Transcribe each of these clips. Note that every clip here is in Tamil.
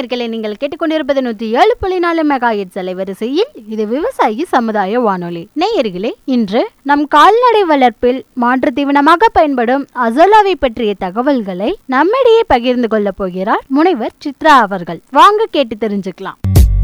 நேயர்களை நீங்கள் கேட்டுக்கொண்டிருப்பது நூத்தி ஏழு புள்ளி நாலு மெகா எட் அலைவரிசையில் இது விவசாயி சமுதாய வானொலி நேயர்களே இன்று நம் கால்நடை வளர்ப்பில் மாற்று தீவனமாக பயன்படும் அசோலாவை பற்றிய தகவல்களை நம்மிடையே பகிர்ந்து கொள்ள போகிறார் முனைவர் சித்ரா அவர்கள் வாங்க கேட்டு தெரிஞ்சுக்கலாம்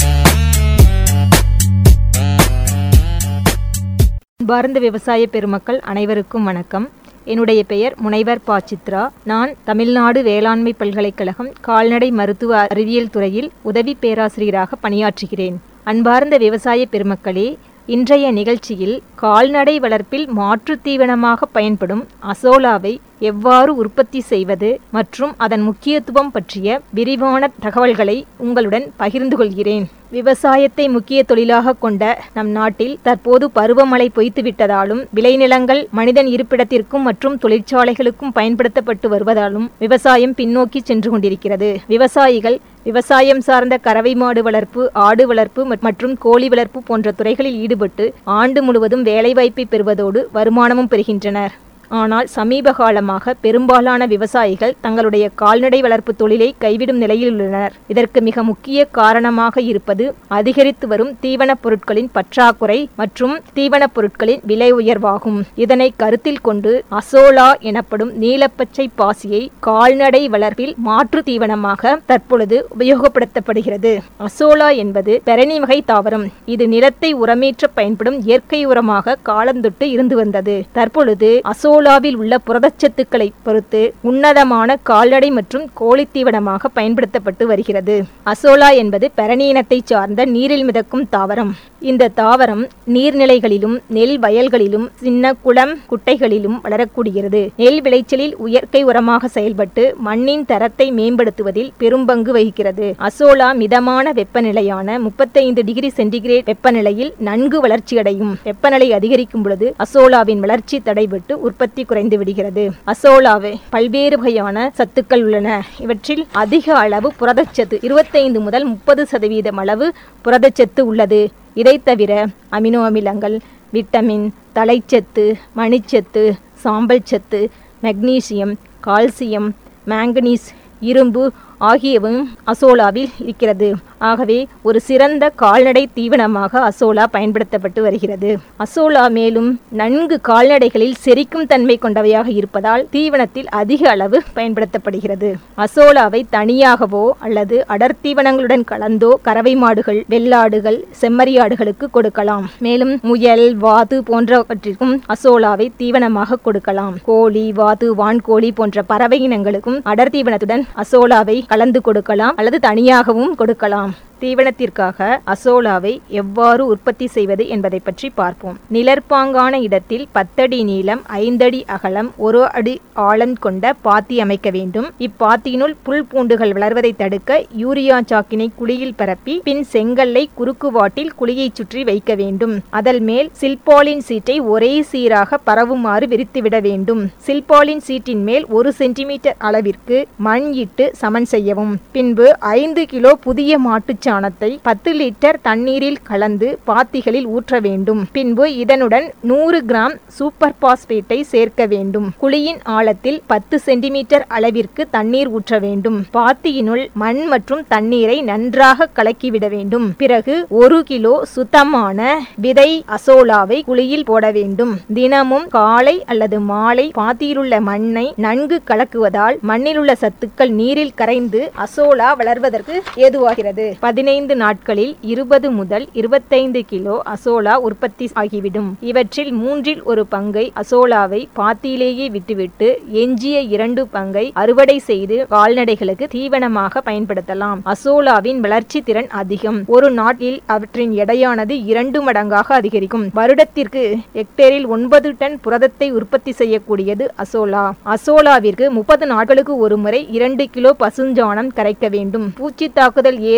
அன்பார்ந்த விவசாய பெருமக்கள் அனைவருக்கும் வணக்கம் என்னுடைய பெயர் முனைவர் பா சித்ரா நான் தமிழ்நாடு வேளாண்மை பல்கலைக்கழகம் கால்நடை மருத்துவ அறிவியல் துறையில் உதவி பேராசிரியராக பணியாற்றுகிறேன் அன்பார்ந்த விவசாய பெருமக்களே இன்றைய நிகழ்ச்சியில் கால்நடை வளர்ப்பில் மாற்றுத் தீவனமாக பயன்படும் அசோலாவை எவ்வாறு உற்பத்தி செய்வது மற்றும் அதன் முக்கியத்துவம் பற்றிய விரிவான தகவல்களை உங்களுடன் பகிர்ந்து கொள்கிறேன் விவசாயத்தை முக்கிய தொழிலாக கொண்ட நம் நாட்டில் தற்போது பருவமழை பொய்த்துவிட்டதாலும் விளைநிலங்கள் மனிதன் இருப்பிடத்திற்கும் மற்றும் தொழிற்சாலைகளுக்கும் பயன்படுத்தப்பட்டு வருவதாலும் விவசாயம் பின்னோக்கி சென்று கொண்டிருக்கிறது விவசாயிகள் விவசாயம் சார்ந்த கறவை மாடு வளர்ப்பு ஆடு வளர்ப்பு மற்றும் கோழி வளர்ப்பு போன்ற துறைகளில் ஈடுபட்டு ஆண்டு முழுவதும் வேலைவாய்ப்பை பெறுவதோடு வருமானமும் பெறுகின்றனர் ஆனால் சமீப காலமாக பெரும்பாலான விவசாயிகள் தங்களுடைய கால்நடை வளர்ப்பு தொழிலை கைவிடும் நிலையில் உள்ளனர் இதற்கு மிக முக்கிய காரணமாக இருப்பது அதிகரித்து வரும் தீவனப் பொருட்களின் பற்றாக்குறை மற்றும் தீவனப் பொருட்களின் விலை உயர்வாகும் இதனை கருத்தில் கொண்டு அசோலா எனப்படும் நீலப்பச்சை பாசியை கால்நடை வளர்ப்பில் மாற்று தீவனமாக தற்பொழுது உபயோகப்படுத்தப்படுகிறது அசோலா என்பது பெரணி வகை தாவரம் இது நிலத்தை உரமேற்ற பயன்படும் இயற்கை உரமாக காலந்தொட்டு இருந்து வந்தது தற்பொழுது அசோ அசோலாவில் உள்ள புரதச்சத்துக்களை பொறுத்து உன்னதமான கால்நடை மற்றும் கோழித்தீவனமாக பயன்படுத்தப்பட்டு வருகிறது அசோலா என்பது பெரணீனத்தை சார்ந்த நீரில் மிதக்கும் தாவரம் இந்த தாவரம் நீர்நிலைகளிலும் நெல் வயல்களிலும் சின்ன குளம் குட்டைகளிலும் வளரக்கூடியது நெல் விளைச்சலில் இயற்கை உரமாக செயல்பட்டு மண்ணின் தரத்தை மேம்படுத்துவதில் பெரும்பங்கு வகிக்கிறது அசோலா மிதமான வெப்பநிலையான முப்பத்தைந்து டிகிரி சென்டிகிரேட் வெப்பநிலையில் நன்கு வளர்ச்சியடையும் வெப்பநிலை அதிகரிக்கும் பொழுது அசோலாவின் வளர்ச்சி தடைபட்டு உற்பத்தி குறைந்து விடுகிறது அசோலாவை பல்வேறு வகையான சத்துக்கள் உள்ளன இவற்றில் அதிக அளவு புரதச்சத்து இருபத்தைந்து முதல் முப்பது சதவீதம் அளவு புரதச்சத்து உள்ளது இதை தவிர அமினோ அமிலங்கள் விட்டமின் தலைச்சத்து மணிச்சத்து சாம்பல் சத்து மெக்னீசியம் கால்சியம் மேங்கனீஸ் இரும்பு ஆகியவும் அசோலாவில் இருக்கிறது ஆகவே ஒரு சிறந்த கால்நடை தீவனமாக அசோலா பயன்படுத்தப்பட்டு வருகிறது அசோலா மேலும் நன்கு கால்நடைகளில் செரிக்கும் தன்மை கொண்டவையாக இருப்பதால் தீவனத்தில் அதிக அளவு பயன்படுத்தப்படுகிறது அசோலாவை தனியாகவோ அல்லது அடர் தீவனங்களுடன் கலந்தோ கறவை மாடுகள் வெள்ளாடுகள் செம்மறியாடுகளுக்கு கொடுக்கலாம் மேலும் முயல் வாது போன்றவற்றிற்கும் அசோலாவை தீவனமாக கொடுக்கலாம் கோழி வாது வான்கோழி போன்ற பறவை இனங்களுக்கும் அடர் தீவனத்துடன் அசோலாவை கலந்து கொடுக்கலாம் அல்லது தனியாகவும் கொடுக்கலாம் தீவனத்திற்காக அசோலாவை எவ்வாறு உற்பத்தி செய்வது என்பதை பற்றி பார்ப்போம் நிலர்பாங்கான இடத்தில் பத்தடி நீளம் ஐந்தடி அகலம் ஒரு அடி ஆழம் கொண்ட பாத்தி அமைக்க வேண்டும் இப்பாத்தியினுள் புல் பூண்டுகள் வளர்வதை தடுக்க யூரியா சாக்கினை குழியில் பரப்பி பின் செங்கல்லை குறுக்குவாட்டில் குழியை சுற்றி வைக்க வேண்டும் அதன் மேல் சில்பாலின் சீட்டை ஒரே சீராக பரவுமாறு விரித்துவிட வேண்டும் சில்பாலின் சீட்டின் மேல் ஒரு சென்டிமீட்டர் அளவிற்கு மண் இட்டு சமன் செய்யவும் பின்பு ஐந்து கிலோ புதிய மாட்டுச் சாணத்தை பத்து லிட்டர் தண்ணீரில் கலந்து பாத்திகளில் ஊற்ற வேண்டும் பின்பு இதனுடன் நூறு கிராம் சூப்பர் பாஸ்பேட்டை சேர்க்க வேண்டும் குழியின் ஆழத்தில் பத்து சென்டிமீட்டர் அளவிற்கு தண்ணீர் ஊற்ற வேண்டும் பாத்தியினுள் மண் மற்றும் தண்ணீரை நன்றாக கலக்கிவிட வேண்டும் பிறகு ஒரு கிலோ சுத்தமான விதை அசோலாவை குழியில் போட வேண்டும் தினமும் காலை அல்லது மாலை பாத்தியிலுள்ள மண்ணை நன்கு கலக்குவதால் மண்ணில் உள்ள சத்துக்கள் நீரில் கரைந்து அசோலா வளர்வதற்கு ஏதுவாகிறது பதினைந்து நாட்களில் இருபது முதல் இருபத்தைந்து கிலோ அசோலா உற்பத்தி ஆகிவிடும் இவற்றில் மூன்றில் ஒரு பங்கை அசோலாவை பாத்தியிலேயே விட்டுவிட்டு எஞ்சிய இரண்டு பங்கை அறுவடை செய்து கால்நடைகளுக்கு தீவனமாக பயன்படுத்தலாம் அசோலாவின் வளர்ச்சி திறன் அதிகம் ஒரு நாட்டில் அவற்றின் எடையானது இரண்டு மடங்காக அதிகரிக்கும் வருடத்திற்கு ஹெக்டேரில் ஒன்பது டன் புரதத்தை உற்பத்தி செய்யக்கூடியது அசோலா அசோலாவிற்கு முப்பது நாட்களுக்கு ஒரு முறை இரண்டு கிலோ பசுஞ்சாணம் கரைக்க வேண்டும் பூச்சி தாக்குதல் ஏதேனும்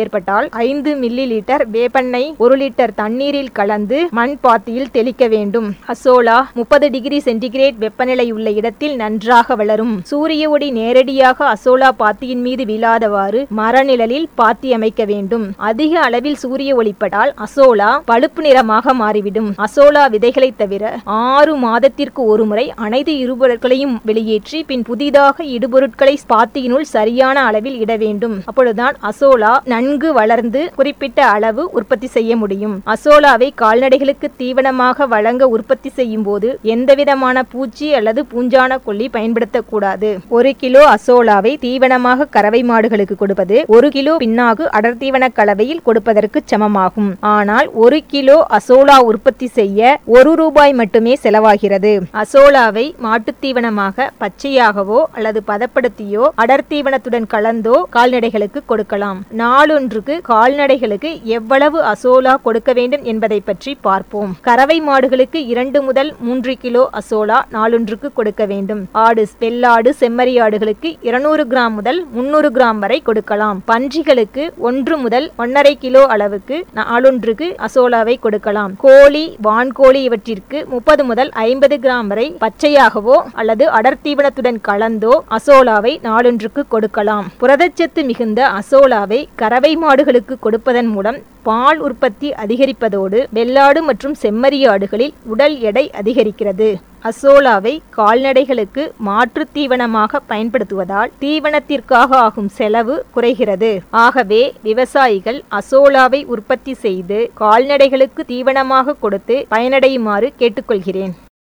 ஏற்பட்டால் ஐந்து மில்லி லிட்டர் வேப்பெண்ணெய் ஒரு லிட்டர் தண்ணீரில் கலந்து மண் பாத்தியில் தெளிக்க வேண்டும் அசோலா முப்பது டிகிரி சென்டிகிரேட் வெப்பநிலை உள்ள இடத்தில் நன்றாக வளரும் சூரிய ஒளி நேரடியாக அசோலா பாத்தியின் மீது விழாதவாறு மரநிழலில் பாத்தி அமைக்க வேண்டும் அதிக அளவில் சூரிய ஒளிப்பட்டால் அசோலா பழுப்பு நிறமாக மாறிவிடும் அசோலா விதைகளை தவிர ஆறு மாதத்திற்கு ஒருமுறை அனைத்து இடுபொருட்களையும் வெளியேற்றி பின் புதிதாக இடுபொருட்களை பாத்தியினுள் சரியான அளவில் இட வேண்டும் அப்பொழுதுதான் அசோலா நன்கு வளர்ந்து குறிப்பிட்ட அளவு உற்பத்தி செய்ய முடியும் அசோலாவை கால்நடைகளுக்கு தீவனமாக வழங்க உற்பத்தி செய்யும் போது எந்தவிதமான பூச்சி அல்லது பூஞ்சான கொல்லி பயன்படுத்தக்கூடாது ஒரு கிலோ அசோலாவை தீவனமாக கறவை மாடுகளுக்கு கொடுப்பது ஒரு கிலோ பின்னாகு அடர் தீவன கலவையில் கொடுப்பதற்கு சமமாகும் ஆனால் ஒரு கிலோ அசோலா உற்பத்தி செய்ய ஒரு ரூபாய் மட்டுமே செலவாகிறது அசோலாவை மாட்டுத் தீவனமாக பச்சையாகவோ அல்லது பதப்படுத்தியோ அடர் தீவனத்துடன் கலந்தோ கால்நடைகளுக்கு கொடுக்கலாம் நாளொன்றுக்கு கால்நடைகளுக்கு எவ்வளவு அசோலா கொடுக்க வேண்டும் என்பதை பற்றி பார்ப்போம் கறவை மாடுகளுக்கு இரண்டு முதல் மூன்று கிலோ அசோலா நாளொன்றுக்கு கொடுக்க வேண்டும் ஆடு வெள்ளாடு செம்மறி ஆடுகளுக்கு இருநூறு கிராம் முதல் முன்னூறு கிராம் வரை கொடுக்கலாம் பன்றிகளுக்கு ஒன்று முதல் ஒன்றரை கிலோ அளவுக்கு நாளொன்றுக்கு அசோலாவை கொடுக்கலாம் கோழி வான்கோழி இவற்றிற்கு முப்பது முதல் ஐம்பது கிராம் வரை பச்சையாகவோ அல்லது அடர் தீவனத்துடன் கலந்தோ அசோலாவை நாளொன்றுக்கு கொடுக்கலாம் புரதச்சத்து மிகுந்த அசோலாவை கறவை மாடுகளுக்கு கொடுப்பதன் மூலம் பால் உற்பத்தி அதிகரிப்பதோடு வெள்ளாடு மற்றும் செம்மறி ஆடுகளில் உடல் எடை அதிகரிக்கிறது அசோலாவை கால்நடைகளுக்கு மாற்றுத் தீவனமாக பயன்படுத்துவதால் தீவனத்திற்காக ஆகும் செலவு குறைகிறது ஆகவே விவசாயிகள் அசோலாவை உற்பத்தி செய்து கால்நடைகளுக்கு தீவனமாக கொடுத்து பயனடையுமாறு கேட்டுக்கொள்கிறேன்